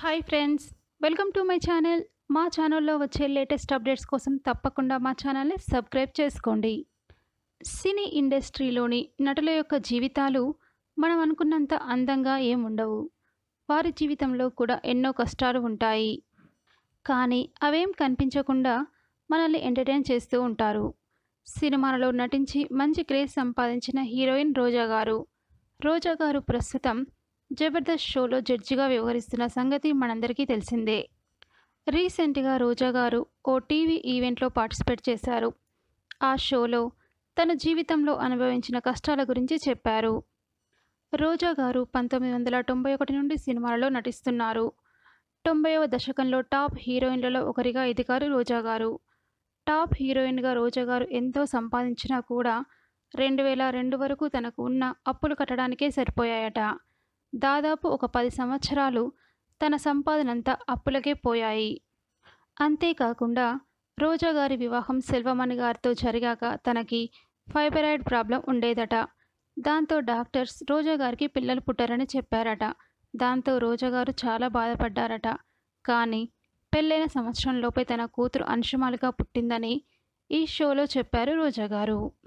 hi friends welcome to my channel మా ఛానల్లో వచ్చే లేటెస్ట్ అప్డేట్స్ కోసం తప్పకుండా మా ఛానల్ని సబ్స్క్రైబ్ చేసుకోండి సినీ ఇండస్ట్రీలోని నటుల యొక్క జీవితాలు మనం అనుకున్నంత అందంగా ఏముండవు వారి జీవితంలో కూడా ఎన్నో కష్టాలు ఉంటాయి కానీ అవేం కనిపించకుండా మనల్ని ఎంటర్టైన్ చేస్తూ ఉంటారు సినిమాలలో నటించి మంచి క్రేజ్ సంపాదించిన హీరోయిన్ రోజా గారు రోజా గారు ప్రస్తుతం జబర్దస్త్ షోలో జడ్జిగా వ్యవహరిస్తున్న సంగతి మనందరికీ తెలిసిందే రీసెంట్గా రోజా గారు ఓ టీవీ ఈవెంట్లో పార్టిసిపేట్ చేశారు ఆ షోలో తన జీవితంలో అనుభవించిన కష్టాల గురించి చెప్పారు రోజా గారు పంతొమ్మిది వందల తొంభై ఒకటి నుండి సినిమాలలో నటిస్తున్నారు తొంభైవ దశకంలో టాప్ హీరోయిన్లలో ఒకరిగా ఎదిగారు రోజా గారు టాప్ హీరోయిన్గా రోజా గారు ఎంతో సంపాదించినా కూడా రెండు వేల రెండు వరకు తనకు ఉన్న అప్పులు కట్టడానికే సరిపోయాయట దాదాపు ఒక పది సంవత్సరాలు తన సంపాదనంతా అప్పులకే పోయాయి అంతేకాకుండా రోజా గారి వివాహం సెల్వమణి గారితో జరిగాక తనకి ఫైబరాయిడ్ ప్రాబ్లం ఉండేదట దాంతో డాక్టర్స్ రోజా గారికి పిల్లలు పుట్టారని చెప్పారట దాంతో రోజా గారు చాలా బాధపడ్డారట కానీ పెళ్ళైన సంవత్సరంలోపే తన కూతురు అంశమాలుగా పుట్టిందని ఈ షోలో చెప్పారు రోజా గారు